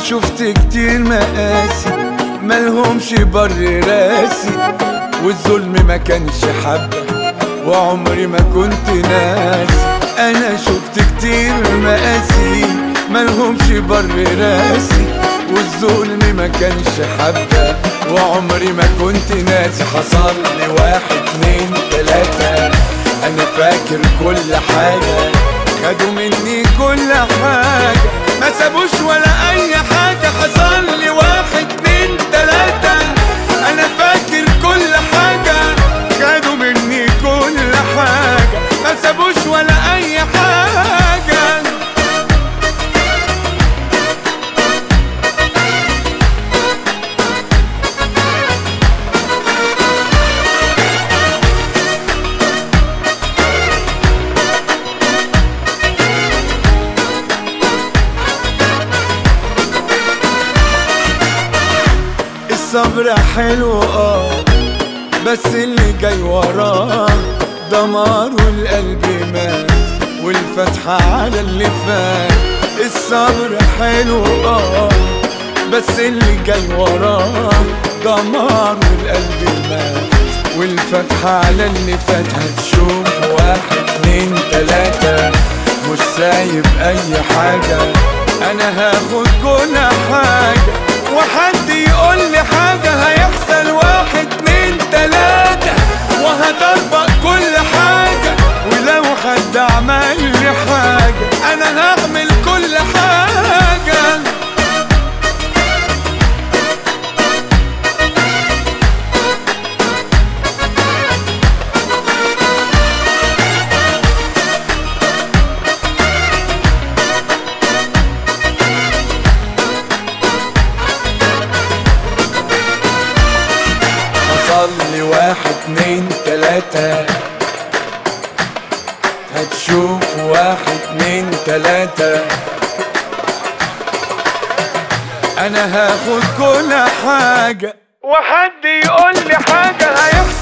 شفت كتير مقاسي ملهمش بر راسي والظلم ما كانش حبة وعمري ما كنت ناسي انا شفت كتير مقاسي ملهمش بر راسي والظلم ما كانش حبة وعمري ما كنت ناسي حصل لي واحد اتنين تلاتة انا فاكر كل حاجة خدوا مني كل حاجة ما سابوش ولا اي حاجة حصل لي واحد اتنين تلاتة انا فاكر كل حاجة خدوا مني كل حاجة ما سابوش ولا اي حاجة الصبر حلو اه بس اللي جاي وراه دمار والقلب مات والفتحة على اللي فات الصبر حلو اه بس اللي جاي وراه دمار والقلب مات والفتحة على اللي فات هتشوف واحد اتنين تلاتة مش سايب اي حاجة انا هاخد كل حاجة وحد يقول لي حاجة هيحصل واحد اتنين تلاتة وهطبق كل حاجة ولو حد عمل لي حاجة انا هعمل كل حاجة حصل لي واحد اتنين تلاتة هتشوف واحد اتنين تلاتة انا هاخد كل حاجة وحد يقول لي حاجة هيحصل